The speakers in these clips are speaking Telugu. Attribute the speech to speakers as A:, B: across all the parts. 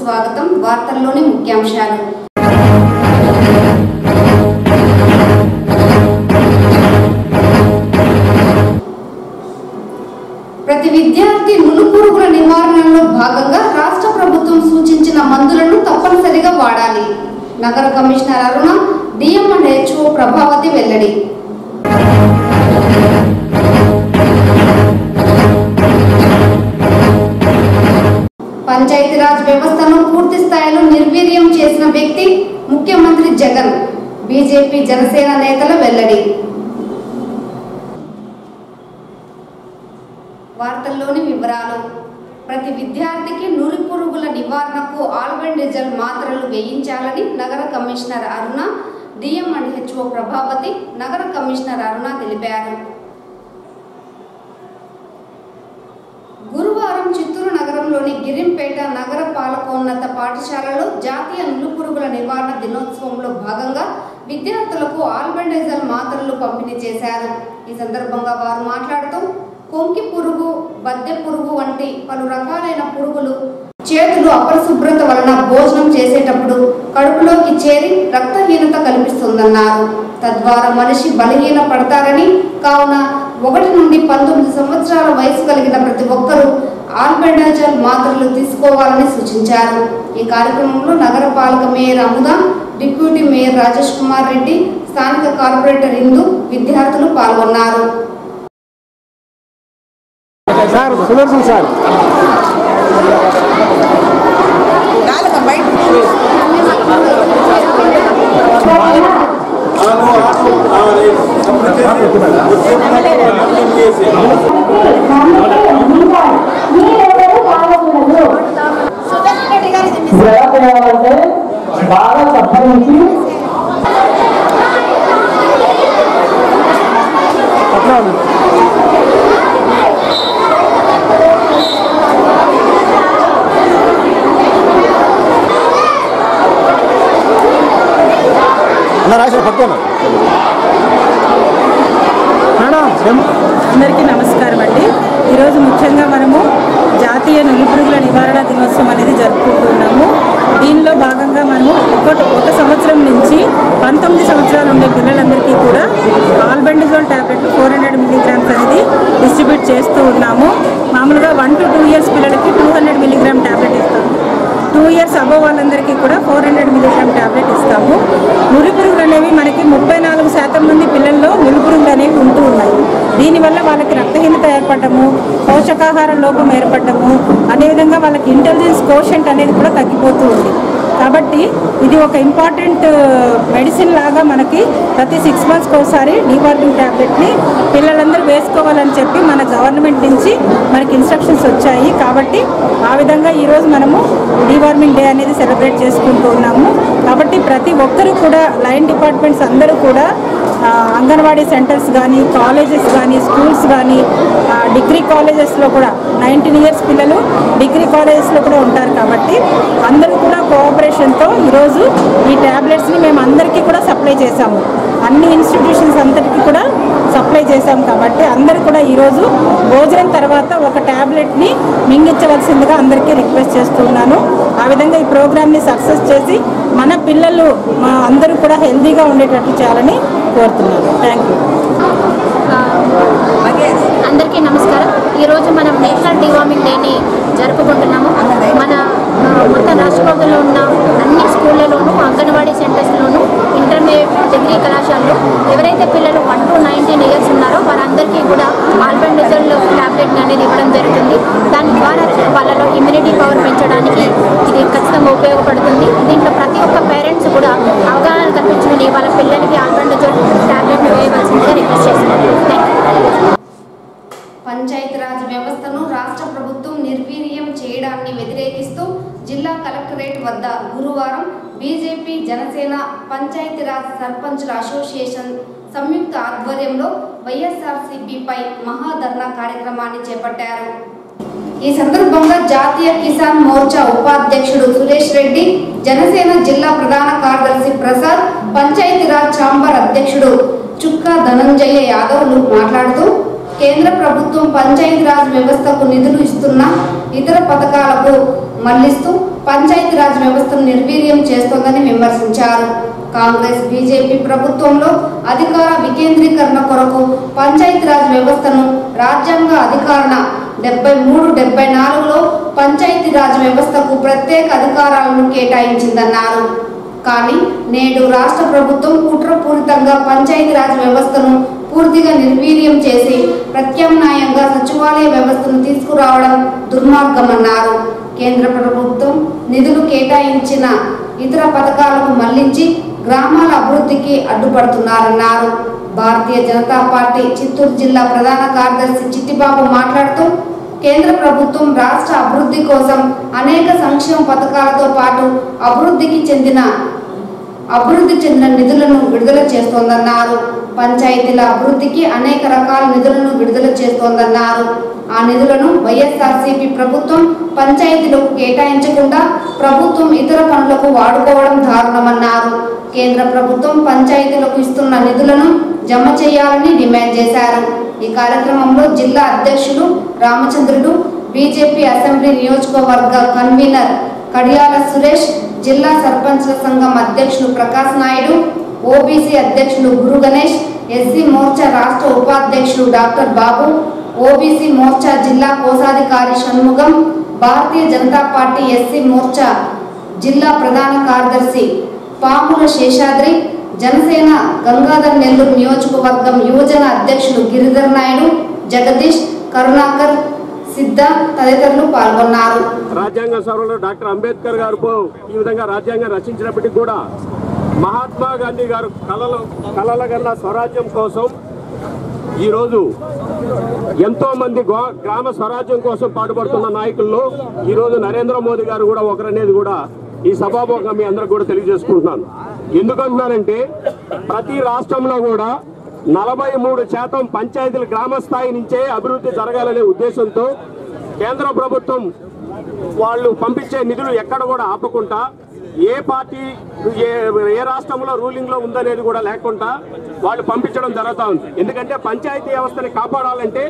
A: స్వాగతం వార్తల్లోని ముఖ్యాంశాలు ప్రతి విద్యార్థి నులుపురుగుల నివారణలో భాగంగా రాష్ట్ర ప్రభుత్వం సూచించిన మందులను తప్పనిసరిగా వాడాలి నగర commissioner Aruna DM and HO Prabhavathi వెల్లడి పంచాయతీరాజ్ వ్యవస్థను పూర్తి స్థాయిలో నిర్వీర్యం చేసిన వ్యక్తి ముఖ్యమంత్రి జగన్ బీజేపీ జనసేన నేతల వెల్లడి వార్తల్లోని వివరాలు ప్రతి విద్యార్థికి నూరి పురుగుల నివారణకు ఆల్బెండిజల్ మాత్రలు వేయించాలని నగర commissioner Aruna DM and HO Prabhavathi నగర కమిషనర్ అరుణ తెలిపారు గురువారం చిత్తూరు నగరంలోని గిరింపేట నగర పాలకోన్నత పాఠశాలలో జాతీయ నులుపురుగుల నివారణ దినోత్సవంలో భాగంగా విద్యార్థులకు ఆల్బెండైజల్ మాత్రలు పంపిణీ చేశారు ఈ సందర్భంగా వారు మాట్లాడుతూ కొంకి పురుగు బద్దె పురుగు వంటి పలు రకాలైన పురుగులు చేతులు అపరిశుభ్రత వలన భోజనం చేసేటప్పుడు కడుపులోకి చేరి రక్తహీనత కల్పిస్తుందన్నారు తద్వారా మనిషి బలహీన పడతారని కావున ఒకటి నుండి పంతొమ్మిది సంవత్సరాల వయసు కలిగిన ప్రతి ఒక్కరూ ఆల్బెండాజల్ మాత్రలు తీసుకోవాలని సూచించారు ఈ కార్యక్రమంలో నగరపాలక mayor Amuda deputy mayor Rajesh Kumar Reddy స్థానిక కార్పొరేటర్ ఇందు విద్యార్థులు పాల్గొన్నారు
B: సార్ సుదర్శన్ సార్
C: నాలుగు బయట
D: ఎలా చేయాలంటే బాగా చప్పరించి
B: అట్లా ఉంది. అన్న రాసిన పట్టుకోండి మేడం ఏం-
C: అందరికీ నమస్కారం అండి ఈరోజు ముఖ్యంగా మనము జాతీయ నులిపురుగుల నివారణ దినోత్సవం అనేది జరుపుకుంటున్నాము దీనిలో భాగంగా మనము ఒక ఒక సంవత్సరం నుంచి పంతొమ్మిది సంవత్సరాలు ఉండే పిల్లలందరికీ కూడా albendazole tablet four hundred milligrams అనేది డిస్ట్రిబ్యూట్ చేస్తూ ఉన్నాము మామూలుగా వన్ టు టూ ఇయర్స్ పిల్లలకి టూ హండ్రెడ్ మిల్లీగ్రామ్ టాబ్లెట్ ఇస్తాము టూ ఇయర్స్ అబవ్ వాళ్ళందరికీ కూడా ఫోర్ హండ్రెడ్ మిల్లీగ్రామ్ టాబ్లెట్ ఇస్తాము నులిపురుగులు అనేవి మనకి ముప్పై నాలుగు శాతం మంది పిల్లల్లో నులిపురుగులు అనేవి ఉంటూ ఉన్నాయి దీనివల్ల వాళ్ళకి రక్తహీనత ఏర్పడము పోషకాహార లోపం ఏర్పడము అదేవిధంగా వాళ్ళకి ఇంటెలిజెన్స్ కోషంట్ అనేది కూడా తగ్గిపోతూ ఉంది కాబట్టి ఇది ఒక ఇంపార్టెంట్ మెడిసిన్ లాగా మనకి ప్రతి సిక్స్ మంత్స్కి ఒకసారి డీవార్మింగ్ ట్యాబ్లెట్ని పిల్లలందరూ వేసుకోవాలని చెప్పి మన గవర్నమెంట్ నుంచి మనకి ఇన్స్ట్రక్షన్స్ వచ్చాయి కాబట్టి ఆ విధంగా ఈరోజు మనము డీవార్మింగ్ డే అనేది సెలబ్రేట్ చేసుకుంటూ ఉన్నాము కాబట్టి ప్రతి ఒక్కరూ కూడా లైన్ డిపార్ట్మెంట్స్ అందరూ కూడా ఆ, అంగన్వాడీ సెంటర్స్ కానీ కాలేజెస్ కానీ స్కూల్స్ కానీ ఆ, డిగ్రీ కాలేజెస్లో కూడా నైన్టీన్ ఇయర్స్ పిల్లలు డిగ్రీ కాలేజెస్లో కూడా ఉంటారు కాబట్టి అందరూ కూడా కోఆపరేషన్తో ఈరోజు ఈ ట్యాబ్లెట్స్ని మేము అందరికీ కూడా సప్లై చేశాము అన్ని ఇన్స్టిట్యూషన్స్ అందరికీ కూడా సప్లై చేశాం కాబట్టి అందరూ కూడా ఈరోజు భోజనం తర్వాత ఒక ట్యాబ్లెట్ని మింగించవలసిందిగా అందరికీ రిక్వెస్ట్ చేస్తున్నాను ఆ విధంగా ఈ ప్రోగ్రామ్ని సక్సెస్ చేసి మన పిల్లలు మా అందరూ కూడా హెల్తీగా ఉండేటట్టు చేయాలని కోరుతున్నాను థ్యాంక్ యూ
E: అందరికీ నమస్కారం ఈరోజు మనం నేషనల్ డివార్మింగ్ డేని జరుపుకుంటున్నాము మన ఆ, మొత్తం రాష్ట్రంలో ఉన్న అన్ని స్కూళ్ళలోనూ అంగన్వాడీ సెంటర్స్లోనూ ఇంటర్మీడియట్ డిగ్రీ కళాశాలలో ఎవరైతే పిల్లలు వన్ టు నైన్టీన్ ఇయర్స్ ఉన్నారో వారందరికీ కూడా ఆల్బెండజల్ టాబ్లెట్ అనేది ఇవ్వడం జరుగుతుంది దాని ద్వారా వాళ్ళలో ఇమ్యూనిటీ పవర్ పెంచడానికి ఇది ఖచ్చితంగా ఉపయోగపడుతుంది దీంట్లో ప్రతి ఒక్క పేరెంట్స్ కూడా అవగాహన కల్పించుకుని వాళ్ళ పిల్లలకి ఆల్బెండజల్ టాబ్లెట్ వేయవలసిందిగా రిక్వెస్ట్ చేస్తున్నారు థ్యాంక్ యూ
A: పంచాయతీరాజ్ వ్యవస్థను రాష్ట్ర ప్రభుత్వం నిర్వీర్యం చేయడాన్ని వ్యతిరేకిస్తూ జిల్లా కలెక్టరేట్ వద్ద గురువారం బీజేపీ జనసేన పంచాయతీరాజ్ సర్పంచుల అసోసియేషన్ సంయుక్త ఆధ్వర్యంలో వైఎస్ఆర్సీపీపై మహాధర్నా కార్యక్రమాన్ని చేపట్టారు ఈ సందర్భంగా జాతీయ కిసాన్ మోర్చా ఉపాధ్యక్షుడు సురేష్ రెడ్డి జనసేన జిల్లా ప్రధాన కార్యదర్శి ప్రసాద్ పంచాయతీరాజ్ ఛాంబర్ అధ్యక్షుడు చుక్కా ధనంజయ యాదవ్లు మాట్లాడుతూ కేంద్ర ప్రభుత్వం పంచాయతీరాజ్ వ్యవస్థకు నిధులు ఇస్తున్న ఇతర పథకాలకు మళ్లిస్తూ పంచాయతీరాజ్ వ్యవస్థను నిర్వీర్యం చేస్తోందని విమర్శించారు కాంగ్రెస్ బీజేపీ ప్రభుత్వంలో అధికార వికేంద్రీకరణ కొరకు పంచాయతీరాజ్ వ్యవస్థను రాజ్యాంగ అధికారణ డెబ్బై మూడు డెబ్బై నాలుగులో పంచాయతీరాజ్ వ్యవస్థకు ప్రత్యేక అధికారాలను కేటాయించిందన్నారు కానీ నేడు రాష్ట్ర ప్రభుత్వం కుట్రపూరితంగా పంచాయతీరాజ్ వ్యవస్థను పూర్తిగా నిర్వీర్యం చేసి ప్రత్యామ్నాయంగా సచివాలయ వ్యవస్థను తీసుకురావడం దుర్మార్గమన్నారు కేంద్ర ప్రభుత్వం నిధులు కేటాయించిన ఇతర పథకాలకు మళ్లించి గ్రామాల అభివృద్ధికి అడ్డుపడుతున్నారన్నారు భారతీయ జనతా పార్టీ చిత్తూరు జిల్లా ప్రధాన కార్యదర్శి చిట్టిబాబు మాట్లాడుతూ కేంద్ర ప్రభుత్వం రాష్ట్ర అభివృద్ధి కోసం అనేక సంక్షేమ పథకాలతో పాటు అభివృద్ధికి చెందిన అభివృద్ధి చెందిన నిధులను విడుదల చేస్తోందన్నారు పంచాయతీల అభివృద్ధికి అనేక రకాల నిధులను విడుదల చేస్తోందన్నారు ఆ నిధులను వైఎస్ఆర్సీపీ ప్రభుత్వం పంచాయతీలకు కేటాయించకుండా ప్రభుత్వం ఇతర పనులకు వాడుకోవడం దారుణమన్నారు కేంద్ర ప్రభుత్వం పంచాయతీలకు ఇస్తున్న నిధులను జమ చేయాలని డిమాండ్ చేశారు ఈ కార్యక్రమంలో జిల్లా అధ్యక్షులు రామచంద్రుడు బీజేపీ అసెంబ్లీ నియోజకవర్గ కన్వీనర్ కడియాల సురేష్ జిల్లా సర్పంచ్ల సంఘం అధ్యక్షులు ప్రకాశ్ నాయుడు ఓబీసీ అధ్యక్షులు గురు గణేష్ ఎస్సీ మోర్చా రాష్ట్ర ఉపాధ్యక్షులు డాక్టర్ బాబు ఓబీసీ మోర్చా జిల్లా కోశాధికారి షణ్ముగం భారతీయ జనతా పార్టీ ఎస్సీ మోర్చా జిల్లా ప్రధాన కార్యదర్శి పాముల శేషాద్రి జనసేన గంగాధర్ నెల్లూరు నియోజకవర్గం యువజన అధ్యక్షులు గిరిధర్ నాయుడు జగదీష్ కరుణాకర్ సిద్ధ తదితరులు పాల్గొన్నారు
F: రాజ్యాంగ సభలో డాక్టర్ అంబేద్కర్ గారు పో- ఈ విధంగా రాజ్యాంగం రచించినప్పటికీ కూడా మహాత్మా గాంధీ గారు కలల కలల గల్ల స్వరాజ్యం కోసం ఈరోజు ఎంతో మంది గో- గ్రామ స్వరాజ్యం కోసం పాటుపడుతున్న నాయకుల్లో ఈరోజు నరేంద్ర మోదీ గారు కూడా ఒకరనేది కూడా ఈ సభాముఖంగా మీ అందరికి కూడా తెలియజేసుకుంటున్నాను ఎందుకంటున్నానంటే ప్రతి రాష్ట్రంలో కూడా నలభై మూడు శాతం పంచాయతీల గ్రామ స్థాయి నుంచే అభివృద్ధి జరగాలనే ఉద్దేశంతో కేంద్ర ప్రభుత్వం వాళ్ళు పంపించే నిధులు ఎక్కడ కూడా ఆపకుండా ఏ పార్టీ ఏ ఏ రాష్ట్రంలో రూలింగ్ లో ఉందనేది కూడా లేకుండా వాళ్ళు పంపించడం జరుగుతూ ఉంది ఎందుకంటే పంచాయతీ వ్యవస్థని కాపాడాలంటే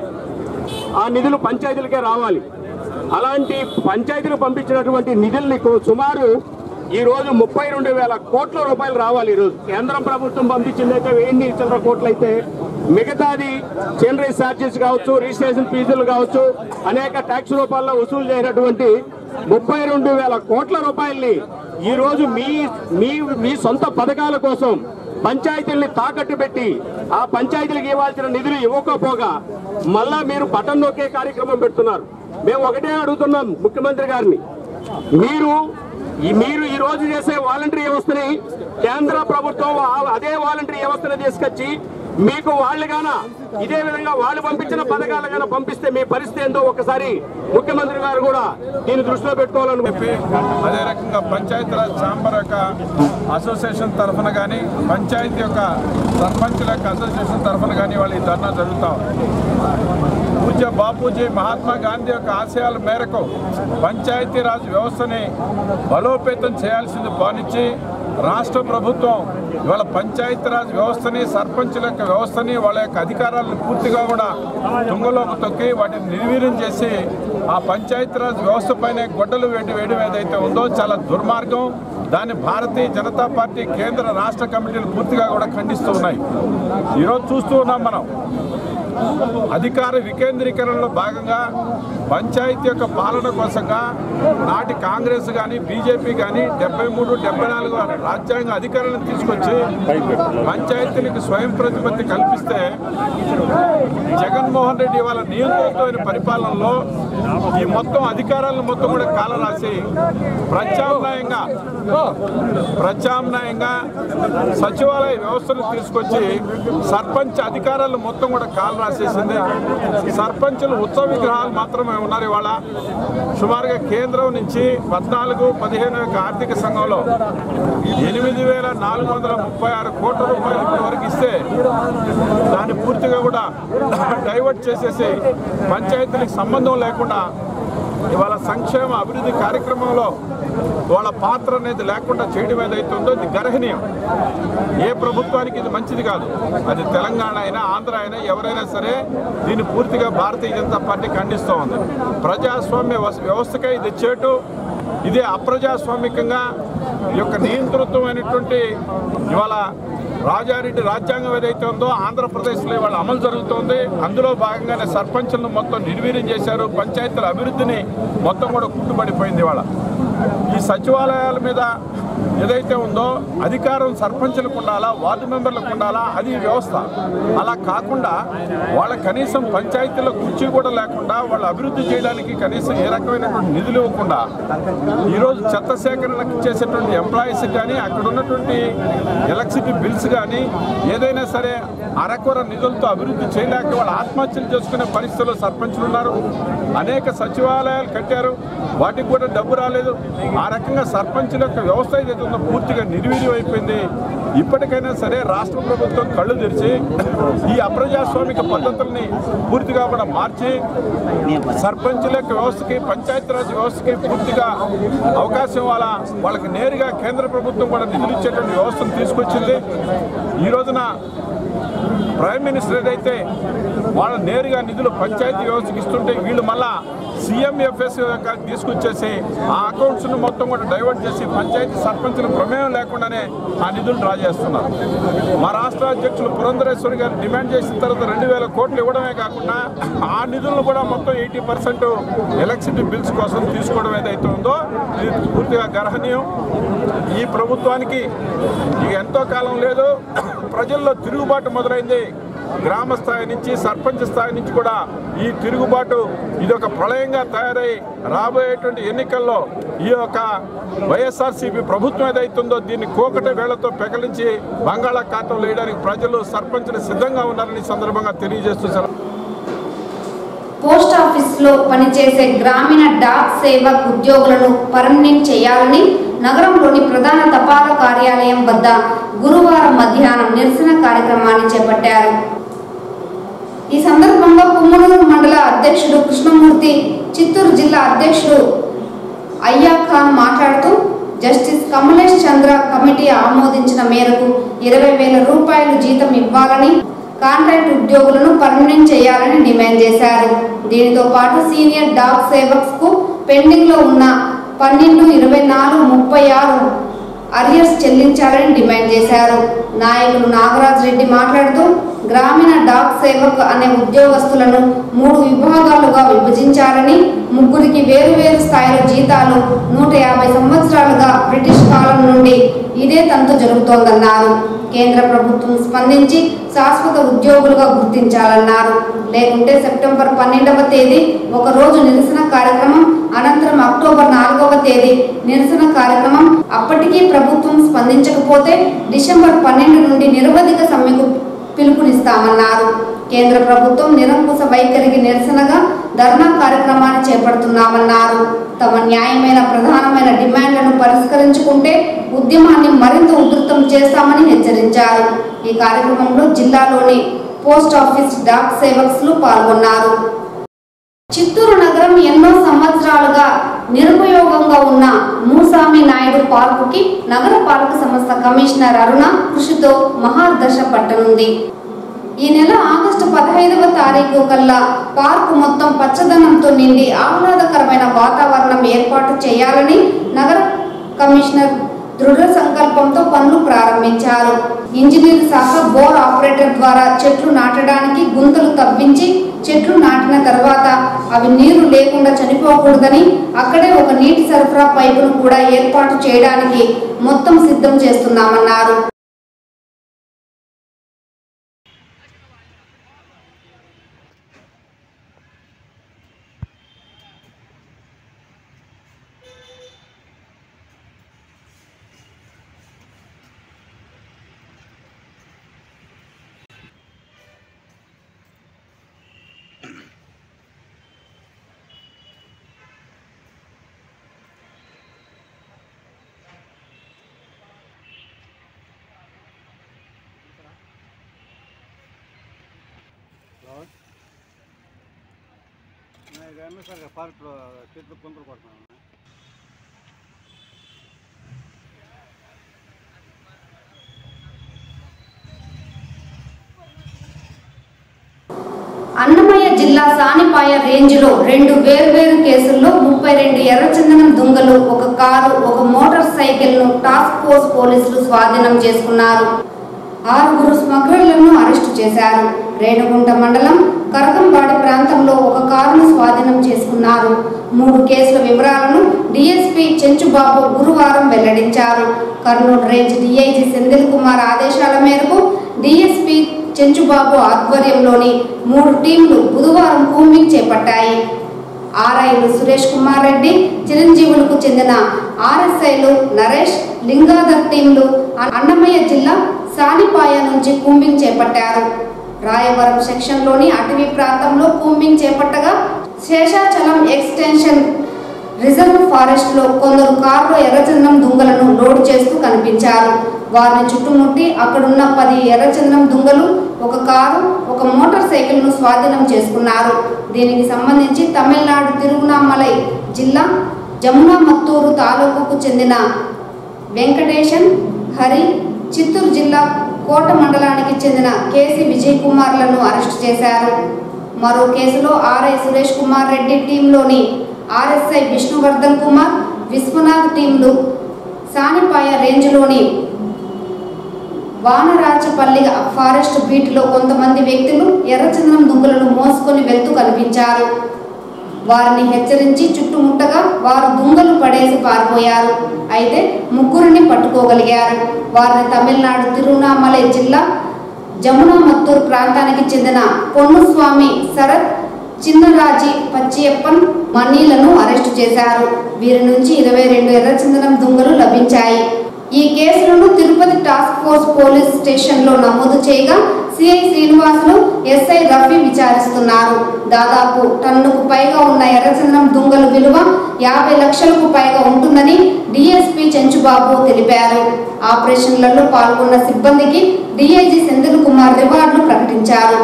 F: ఆ నిధులు పంచాయతీలకే రావాలి అలాంటి పంచాయతీలు పంపించినటువంటి నిధుల్ని కో- సుమారు ఈ రోజు ముప్పై రెండు వేల కోట్ల రూపాయలు రావాలి ఈ రోజు కేంద్రం ప్రభుత్వం పంపించింది అయితే వెయ్యి చిల్లర కోట్లు అయితే మిగతాది చిల్లర ఛార్జెస్ కావచ్చు రిజిస్ట్రేషన్ ఫీజులు కావచ్చు అనేక ట్యాక్స్ రూపాల్లో వసూలు చేయనటువంటి ముప్పై రెండు వేల కోట్ల రూపాయల్ని ఈ రోజు మీ మీ మీ సొంత పథకాల కోసం పంచాయతీల్ని తాకట్టు పెట్టి ఆ పంచాయతీలకు ఇవ్వాల్సిన నిధులు ఇవ్వకపోగా మళ్ళా మీరు బటన్ నొక్కే కార్యక్రమం పెడుతున్నారు మేము ఒకటే అడుగుతున్నాం ముఖ్యమంత్రి గారిని మీరు ఈ మీరు ఈ రోజు చేసే వాలంటరీ వ్యవస్థని కేంద్ర ప్రభుత్వం ఆ- అదే వాలంటరీ వ్యవస్థను తీసుకొచ్చి మీకు వాళ్ళు గాన ఇదే విధంగా వాళ్ళు పంపించిన పథకాలు గాన పంపిస్తే మీ పరిస్థితి ఏందో ఒకసారి ముఖ్యమంత్రి గారు కూడా దీన్ని దృష్టిలో పెట్టుకోవాలను
G: చెప్పి అదే రకంగా పంచాయతీరాజ్ ఛాంబర్ యొక్క అసోసియేషన్ తరఫున కానీ పంచాయతీ యొక్క సర్పంచుల యొక్క అసోసియేషన్ తరఫున కానీ వాళ్ళు ఈ ధర్నా జరుగుతూ ఉంది. పూజ్య బాపూజీ మహాత్మా గాంధీ యొక్క ఆశయాల మేరకు పంచాయతీరాజ్ వ్యవస్థని బలోపేతం చేయాల్సింది భావించి రాష్ట్ర ప్రభుత్వం ఇవాళ పంచాయతీరాజ్ వ్యవస్థని సర్పంచుల యొక్క వ్యవస్థని వాళ్ళ యొక్క అధికారాలను పూర్తిగా కూడా తుంగలోకి తొక్కి వాటిని నిర్వీర్యం చేసి ఆ పంచాయతీరాజ్ వ్యవస్థ పైన గొడ్డలు వేటి వేయడం ఏదైతే ఉందో చాలా దుర్మార్గం దాన్ని భారతీయ జనతా పార్టీ కేంద్ర రాష్ట్ర కమిటీలు పూర్తిగా కూడా ఖండిస్తూ ఉన్నాయి ఈరోజు చూస్తూ ఉన్నాం మనం అధికార వికేంద్రీకరణలో భాగంగా పంచాయతీ యొక్క పాలన కోసంగా నాటి కాంగ్రెస్ కానీ బీజేపీ కానీ డెబ్బై మూడు డెబ్బై నాలుగు రాజ్యాంగ అధికారాలను తీసుకొచ్చి పంచాయతీలకు స్వయం ప్రతిపత్తి కల్పిస్తే జగన్మోహన్ రెడ్డి వాళ్ళ నియంత్రణమైన పరిపాలనలో ఈ మొత్తం అధికారాలను మొత్తం కూడా కాలరాసి ప్రత్యామ్నాయంగా ప్రత్యామ్నాయంగా సచివాలయ వ్యవస్థను తీసుకొచ్చి సర్పంచ్ అధికారాలు మొత్తం కూడా కాలు రాసేసింది సర్పంచులు ఉత్సవ విగ్రహాలు మాత్రమే ఉన్నారు ఇవాళ సుమారుగా కేంద్రం నుంచి పద్నాలుగు పదిహేను యొక్క ఆర్థిక సంఘంలో ఎనిమిది వేల నాలుగు వందల ముప్పై ఆరు కోట్ల రూపాయలు ఇప్పటి వరకు ఇస్తే దాన్ని పూర్తిగా కూడా డైవర్ట్ చేసేసి పంచాయతీలకు సంబంధం లేకుండా ఇవాళ సంక్షేమ అభివృద్ధి కార్యక్రమంలో వాళ్ళ పాత్ర అనేది లేకుండా చేయడం ఏదైతే ఉందో ఇది గర్హనీయం ఏ ప్రభుత్వానికి ఇది మంచిది కాదు అది తెలంగాణ అయినా ఆంధ్ర అయినా ఎవరైనా సరే దీన్ని పూర్తిగా భారతీయ జనతా పార్టీ ఖండిస్తూ ఉంది ప్రజాస్వామ్య వ్యవస్థ- వ్యవస్థకే ఇది చేటు ఇదే అప్రజాస్వామికంగా ఈ యొక్క నియంతృత్వమైనటువంటి ఇవాళ రాజారెడ్డి రాజ్యాంగం ఏదైతే ఉందో ఆంధ్రప్రదేశ్లో ఇవాళ అమలు జరుగుతోంది అందులో భాగంగానే సర్పంచులను మొత్తం నిర్వీర్యం చేశారు పంచాయతీల అభివృద్ధిని మొత్తం కూడా కుంటుపడిపోయింది ఇవాళ ఈ సచివాలయాల మీద ఏదైతే ఉందో అధికారం సర్పంచులకు ఉండాలా వార్డు మెంబర్లకు ఉండాలా అది వ్యవస్థ అలా కాకుండా వాళ్ళ కనీసం పంచాయతీలో కుర్చీ కూడా లేకుండా వాళ్ళ అభివృద్ధి చేయడానికి కనీసం ఏ రకమైనటువంటి నిధులు ఇవ్వకుండా ఈరోజు చెత్త సేకరణకు చేసేటువంటి ఎంప్లాయీస్ కానీ అక్కడ ఉన్నటువంటి ఎలక్ట్రిసిటీ బిల్స్ కానీ ఏదైనా సరే అరకొర నిధులతో అభివృద్ధి చేయలేక వాళ్ళు ఆత్మహత్యలు చేసుకునే పరిస్థితుల్లో సర్పంచులు ఉన్నారు అనేక సచివాలయాలు కట్టారు వాటికి కూడా డబ్బు రాలేదు ఆ రకంగా సర్పంచుల యొక్క వ్యవస్థ ఏదైతే ఉందో పూర్తిగా నిర్వీర్యం అయిపోయింది ఇప్పటికైనా సరే రాష్ట్ర ప్రభుత్వం కళ్ళు తెరిచి ఈ అప్రజాస్వామిక పద్ధతుల్ని పూర్తిగా కూడా మార్చి సర్పంచుల యొక్క వ్యవస్థకి పంచాయతీరాజ్ వ్యవస్థకి పూర్తిగా అవకాశం ఇవ్వాలా వాళ్ళకి నేరుగా కేంద్ర ప్రభుత్వం కూడా నిధులు ఇచ్చేటువంటి వ్యవస్థను తీసుకొచ్చింది ఈ రోజున ప్రైమ్ మినిస్టర్ ఏదైతే వాళ్ళ నేరుగా నిధులు పంచాయతీ వ్యవస్థకి ఇస్తుంటే వీళ్ళు మళ్ళా సీఎంఎఫ్ఎస్ తీసుకొచ్చేసి ఆ అకౌంట్స్ను మొత్తం కూడా డైవర్ట్ చేసి పంచాయతీ సర్పంచుల ప్రమేయం లేకుండానే ఆ నిధులు డ్రా చేస్తున్నారు మా రాష్ట్ర అధ్యక్షులు పురంధరేశ్వరి గారు డిమాండ్ చేసిన తర్వాత రెండు వేల కోట్లు ఇవ్వడమే కాకుండా ఆ నిధులను కూడా మొత్తం ఎయిటీ పర్సెంట్ ఎలక్ట్రిసిటీ బిల్స్ కోసం తీసుకోవడం ఏదైతే ఉందో ఇది పూర్తిగా గర్హనీయం ఈ ప్రభుత్వానికి ఇక ఎంతో కాలం లేదు ప్రజల్లో తిరుగుబాటు మొదలైంది గ్రామ స్థాయి నుంచి సర్పంచ్ స్థాయి నుంచి కూడా ఈ తిరుగుబాటు ఇది ఒక ప్రళయంగా తయారై రాబోయేటువంటి ఎన్నికల్లో ఈ యొక్క వైఎస్ఆర్సీపీ ప్రభుత్వం ఏదైతుందో దీన్ని కోకటి వేళ్లతో పెకలించి బంగాళాఖాతంలో వేయడానికి ప్రజలు సర్పంచులు సిద్ధంగా ఉన్నారని ఈ సందర్భంగా తెలియజేస్తూ సెలవు
A: పోస్ట్ ఆఫీస్ లో పనిచేసే గ్రామీణ డాక్ సేవక్ ఉద్యోగులను పర్మనెంట్ చేయాలని నగరంలోని ప్రధాన తపాలా కార్యాలయం వద్ద గురువారం మధ్యాహ్నం నిరసన కార్యక్రమాన్ని చేపట్టారు ఈ సందర్భంగా కుమ్మనూరు మండల అధ్యక్షుడు కృష్ణమూర్తి చిత్తూరు జిల్లా అధ్యక్షుడు అయ్యా ఖాన్ మాట్లాడుతూ జస్టిస్ కమలేష్ చంద్ర కమిటీ ఆమోదించిన మేరకు ఇరవై వేల రూపాయలు జీతం ఇవ్వాలని కాంట్రాక్ట్ ఉద్యోగులను పర్మనెంట్ చేయాలని డిమాండ్ చేశారు దీనితో పాటు సీనియర్ డాగ్ సేవక్స్ కు పెండింగ్ లో ఉన్న పన్నెండు ఇరవై నాలుగు ముప్పై ఆరు అరియర్స్ చెల్లించాలని డిమాండ్ చేశారు నాయకులు నాగరాజ్ రెడ్డి మాట్లాడుతూ గ్రామీణ డాక్ సేవక్ అనే ఉద్యోగస్తులను మూడు విభాగాలుగా విభజించాలని ముగ్గురికి వేరు వేరు స్థాయిలో జీతాలు నూట యాభై సంవత్సరాలుగా బ్రిటిష్ కాలం నుండి ఇదే తంతు జరుగుతోందన్నారు కేంద్ర ప్రభుత్వం స్పందించి శాశ్వత ఉద్యోగులుగా గుర్తించాలన్నారు లేకుంటే సెప్టెంబర్ పన్నెండవ తేదీ ఒక రోజు నిరసన కార్యక్రమం అనంతరం అక్టోబర్ నాలుగవ తేదీ నిరసన కార్యక్రమం అప్పటికీ ప్రభుత్వం స్పందించకపోతే డిసెంబర్ పన్నెండు నుండి నిరవధిక సమ్మెకు పిలుపునిస్తామన్నారు కేంద్ర ప్రభుత్వం నిరంకుశ వైఖరికి నిరసనగా ధర్నా కార్యక్రమాన్ని చేపడుతున్నామన్నారు తమ న్యాయమైన ప్రధానమైన డిమాండ్లను పరిష్కరించుకుంటే ఉద్యమాన్ని మరింత ఉధృతం చేస్తామని హెచ్చరించారు ఈ కార్యక్రమంలో జిల్లాలోని పోస్ట్ ఆఫీస్ డాక్ సేవక్స్లు పాల్గొన్నారు చిత్తూరు నగరం ఎన్నో సంవత్సరాలుగా నిరుపయోగంగా ఉన్న మూసామి నాయుడు పార్కుకి నగర పాలక సంస్థ కమిషనర్ అరుణ కృషితో మహాదశ పట్టనుంది ఈ నెల ఆగస్టు పదహైదవ తారీఖు కల్లా పార్కు మొత్తం పచ్చదనంతో నిండి ఆహ్లాదకరమైన వాతావరణం ఏర్పాటు చేయాలని నగర కమిషనర్ దృఢ సంకల్పంతో పనులు ప్రారంభించారు ఇంజనీర్ శాఖ బోర్ ఆపరేటర్ ద్వారా చెట్లు నాటడానికి గుంతలు తవ్వించి చెట్లు నాటిన తర్వాత అవి నీరు లేకుండా చనిపోకూడదని అక్కడే ఒక నీటి సరఫరా పైపును కూడా ఏర్పాటు చేయడానికి మొత్తం సిద్ధం చేస్తున్నామన్నారు
B: సరే పార్క్ చెట్లు కుంపలు కొడుతున్నాను
A: అన్నమయ్య జిల్లా సానిపాయ రేంజ్లో రెండు వేర్వేరు కేసుల్లో ముప్పై రెండు ఎర్రచందనం దుంగలు ఒక కారు ఒక మోటార్ సైకిల్ను టాస్క్ ఫోర్స్ పోలీసులు స్వాధీనం చేసుకున్నారు ఆరుగురు స్మగ్లర్లను అరెస్టు చేశారు రేణుగుంట మండలం కరకంబాడి ప్రాంతంలో ఒక కారును స్వాధీనం చేసుకున్నారు మూడు కేసుల వివరాలను డీఎస్పీ చెంచుబాబు గురువారం వెల్లడించారు కర్నూలు రేంజ్ డీఐజీ సెందిల్ కుమార్ ఆదేశాల మేరకు డీఎస్పీ చెంచుబాబు ఆధ్వర్యంలోని మూడు టీంలు బుధవారం కూంబింగ్ చేపట్టాయి ఆర్ఐలు సురేష్ కుమార్ రెడ్డి చిరంజీవులకు చెందిన ఆర్ఎస్ఐలు నరేష్ లింగాధర్ టీంలు అన్నమయ్య జిల్లా సానిపాయ నుంచి కూంబింగ్ చేపట్టారు రాయవరం సెక్షన్లోని అటవీ ప్రాంతంలో కూంబింగ్ చేపట్టగా శేషాచలం ఎక్స్టెన్షన్ రిజర్వ్ ఫారెస్ట్ లో కొందరు కారులో ఎర్రచందనం దుంగలను లోడ్ చేస్తూ కనిపించారు వారిని చుట్టుముట్టి అక్కడున్న పది ఎర్రచందనం దుంగలు ఒక కారు ఒక మోటార్ సైకిల్ ను స్వాధీనం చేసుకున్నారు దీనికి సంబంధించి తమిళనాడు తిరువణామలై జిల్లా జమునా మత్తూరు తాలూకుకు చెందిన వెంకటేశన్ హరి చిత్తూరు జిల్లా కోట మండలానికి చెందిన కేసి విజయ్ కుమార్లను అరెస్టు చేశారు మరో కేసులో ఆర్ఐ సురేష్ కుమార్ రెడ్డి టీంలోని ఆర్ఎస్ఐ విష్ణువర్ధన్ కుమార్ విశ్వనాథ్ టీంలు సానిపాయ రేంజ్లోని వానరాచపల్లి ఫారెస్ట్ బీట్లో కొంతమంది వ్యక్తులు ఎర్రచందనం దుంగలను మోసుకొని వెళ్తూ కనిపించారు వారిని హెచ్చరించి చుట్టుముట్టగా వారు దుంగలు పడేసి పారిపోయారు అయితే ముగ్గురిని పట్టుకోగలిగారు వారిని తమిళనాడు తిరువణామలై జిల్లా జమునా మత్తూరు ప్రాంతానికి చెందిన పొన్నుస్వామి శరత్ చిన్నరాజీ పచ్చియప్పన్ మనీలను అరెస్టు చేశారు వీరి నుంచి ఇరవై రెండు ఎర్రచందనం దుంగలు లభించాయి ఈ కేసులను తిరుపతి టాస్క్ ఫోర్స్ పోలీస్ స్టేషన్లో నమోదు చేయగా సిఐ శ్రీనివాసులు ఎస్ఐ రఫీ విచారిస్తున్నారు దాదాపు టన్నుకు పైగా ఉన్న ఎర్రచందనం దుంగలు విలువ యాభై లక్షలకు పైగా ఉంటుందని డిఎస్పీ చెంచుబాబు తెలిపారు ఆపరేషన్లలో పాల్గొన్న సిబ్బందికి డిఐజీ సెంధిల్ కుమార్ రివార్డులు ప్రకటించారు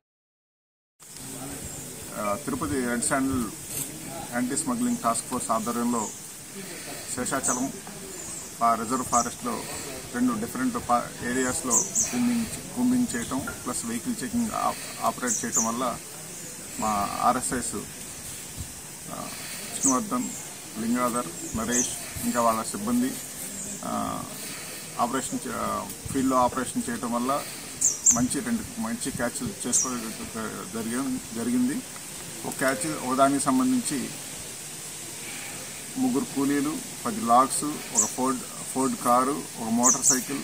H: ఆ, Tirupati red sandal anti smuggling task force ఆధ్వర్యంలో శేషాచలం ఆ రిజర్వ్ ఫారెస్ట్లో రెండు డిఫరెంట్ పా- ఏరియాస్లో కూంబింగ్ కూంబింగ్ చేయటం ప్లస్ వెహికల్ చెకింగ్ ఆప్- ఆపరేట్ చేయటం వల్ల మా ఆర్ఎస్ఎస్ విష్ణువర్ధన్ లింగాధర్ నరేష్ ఇంకా వాళ్ళ సిబ్బంది ఆ, ఆపరేషన్ చే- ఆ, ఫీల్డ్లో ఆపరేషన్ చేయటం వల్ల మంచి రెండు మంచి క్యాచ్లు చేసుకోవడం జరిగి జరిగింది ఒక క్యాచ్ ఒకదానికి సంబంధించి ముగ్గురు కూలీలు పది లాగ్స్ ఒక ఫోర్డ్ ఫోర్డ్ కారు ఒక మోటార్ సైకిల్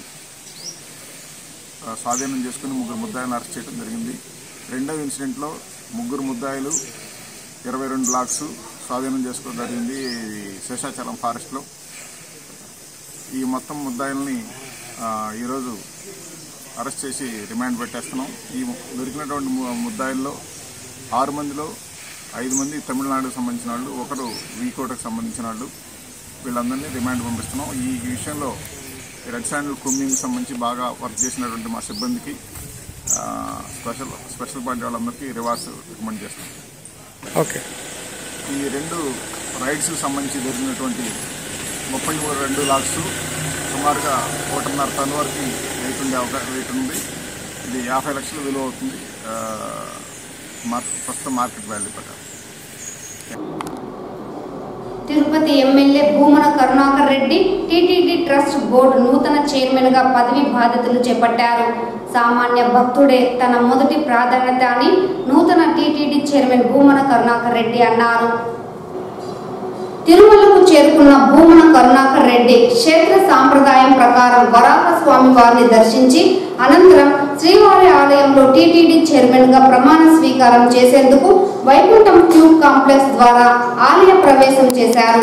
H: ఆ, స్వాధీనం చేసుకుని ముగ్గురు ముద్దాయిలను అరెస్ట్ చేయడం జరిగింది రెండవ ఇన్సిడెంట్లో ముగ్గురు ముద్దాయిలు ఇరవై రెండు లాక్స్ స్వాధీనం చేసుకోవడం జరిగింది శేషాచలం ఫారెస్ట్లో ఈ మొత్తం ముద్దాయిల్ని ఆ, ఈరోజు అరెస్ట్ చేసి రిమాండ్ పెట్టేస్తున్నాం ఈ దొరికినటువంటి ము- ముద్దాయిల్లో ఆరు మందిలో ఐదు మంది తమిళనాడుకు సంబంధించిన వాళ్ళు ఒకరు వీకోటకు సంబంధించిన వాళ్ళు వీళ్ళందరినీ రిమాండ్ పంపిస్తున్నాం ఈ ఈ విషయంలో రెడ్ శాండిల్ కుమ్మింగ్ సంబంధించి బాగా వర్క్ చేసినటువంటి మా సిబ్బందికి ఆ, స్పెషల్ స్పెషల్ పార్టీ వాళ్ళందరికీ రివార్డ్స్ రికమెండ్ చేస్తున్నాం
B: ఓకే
H: ఈ రెండు రైడ్స్కి సంబంధించి జరిగినటువంటి ముప్పై మూడు రెండు లాక్స్ సుమారుగా ఒకటిన్నర టన్ వరకు వెయిట్ ఉండే అవకాశం వెయిట్ ఉంది ఇది యాభై లక్షలు విలువ అవుతుంది ఆ, మార్- ప్రస్తుతం మార్కెట్ వాల్యూ ప్రకారం
A: Tirupati MLA Bhumana Karunakar Reddy TTD trust board నూతన చైర్మన్ గా పదవి బాధ్యతలు చేపట్టారు సామాన్య భక్తుడే తన మొదటి ప్రాధాన్యత అని నూతన టీటీడీ చైర్మన్ భూమన కరుణాకర్ రెడ్డి అన్నారు తిరుమలకు చేరుకున్న భూమన కరుణాకర్ రెడ్డి క్షేత్ర సాంప్రదాయం ప్రకారం వరాహ స్వామి వారిని దర్శించి అనంతరం శ్రీవారి ఆలయంలో టీటీడీ చైర్మన్ గా ప్రమాణ స్వీకారం చేసేందుకు వైకుంఠం క్యూబ్ కాంప్లెక్స్ ద్వారా ఆలయ ప్రవేశం చేశారు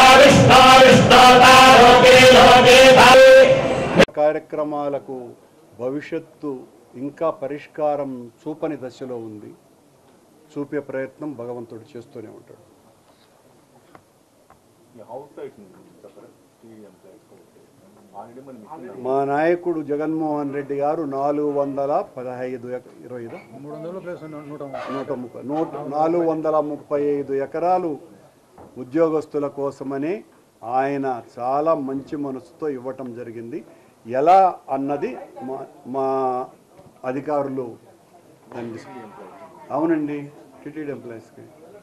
I: కార్యక్రమాలకు భవిష్యత్తు ఇంకా పరిష్కారం చూపని దశలో ఉంది చూపే ప్రయత్నం భగవంతుడు చేస్తూనే ఉంటాడు మా నాయకుడు జగన్మోహన్ రెడ్డి గారు నాలుగు వందల పదహైదు ఎక- ఇరవై ఐదు
B: మూడు వందల ప్లస్ నూట
I: నూట ముప్పై నూట నాలుగు వందల ముప్పై ఐదు ఎకరాలు ఉద్యోగస్తుల కోసమని ఆయన చాలా మంచి మనసుతో ఇవ్వటం జరిగింది ఎలా అన్నది మా మా అధికారులు దాన్ని డిస్- అవునండి టిటిడి ఎంప్లాయీస్కి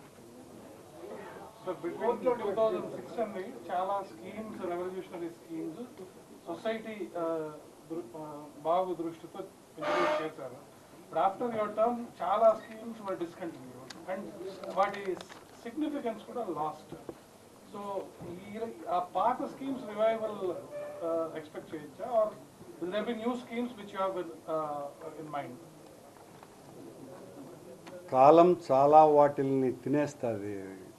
J: so before two thousand six అండి చాలా స్కీమ్స్ రెవల్యూషనరీ స్కీమ్స్ సొసైటీ బాగు దృష్టితో ఇంట్రడ్యూస్ చేశారు బట్ ఆఫ్టర్ యువర్ టర్మ్ చాలా స్కీమ్స్ వర్ డిస్కంటిన్యూడ్ అండ్ వాటి సిగ్నిఫికెన్స్ కూడా లాస్ట్ సో ఈ ఆ పాత స్కీమ్స్ రివైవల్ ఎక్స్పెక్ట్ చేయొచ్చా or will there be new schemes which you have in mind
I: కాలం చాలా వాటిల్ని తినేస్తుంది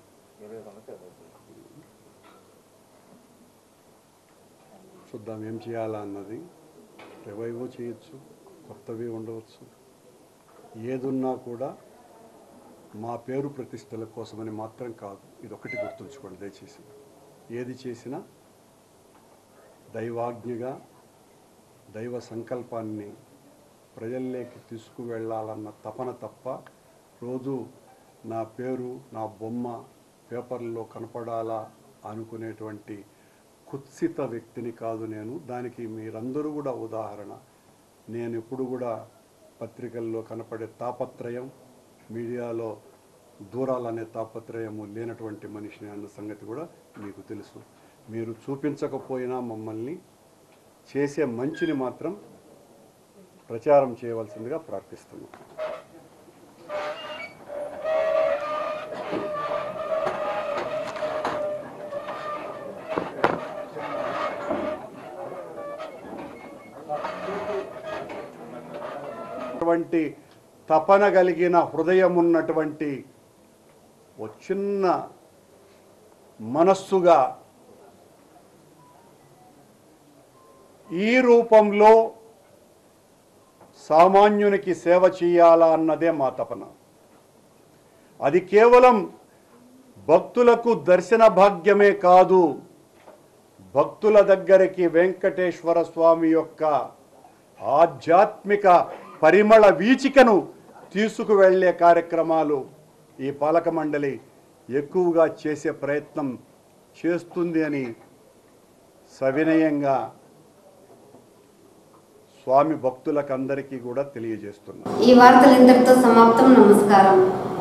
I: చూద్దాం ఏం చేయాలా అన్నది రివైవ్ చేయొచ్చు కొత్తవి ఉండవచ్చు ఏదున్నా కూడా మా పేరు ప్రతిష్టల కోసమని మాత్రం కాదు ఇది ఒకటి గుర్తుంచుకోండి దయచేసి ఏది చేసినా దైవాజ్ఞగా దైవ సంకల్పాన్ని ప్రజల్లోకి తీసుకువెళ్ళాలన్న తపన తప్ప రోజు నా పేరు నా బొమ్మ పేపర్లో కనపడాలా అనుకునేటువంటి కుత్సిత వ్యక్తిని కాదు నేను దానికి మీరందరూ కూడా ఉదాహరణ నేను ఎప్పుడు కూడా పత్రికల్లో కనపడే తాపత్రయం మీడియాలో దూరాలనే తాపత్రయము లేనటువంటి మనిషిని అన్న సంగతి కూడా మీకు తెలుసు మీరు చూపించకపోయినా మమ్మల్ని చేసే మంచిని మాత్రం ప్రచారం చేయవలసిందిగా ప్రార్థిస్తున్నాం అటువంటి తపన కలిగిన హృదయం ఉన్నటువంటి ఓ చిన్న మనస్సుగా ఈ రూపంలో సామాన్యునికి సేవ చేయాలా అన్నదే మా తపన అది కేవలం భక్తులకు దర్శన భాగ్యమే కాదు భక్తుల దగ్గరికి వెంకటేశ్వర స్వామి యొక్క ఆధ్యాత్మిక పరిమళ వీచికను తీసుకువెళ్ళే కార్యక్రమాలు ఈ పాలక మండలి ఎక్కువగా చేసే ప్రయత్నం చేస్తుంది అని సవినయంగా స్వామి భక్తులకందరికీ కూడా తెలియజేస్తున్నాను
A: ఈ వార్తలు ఇంతటితో సమాప్తం నమస్కారం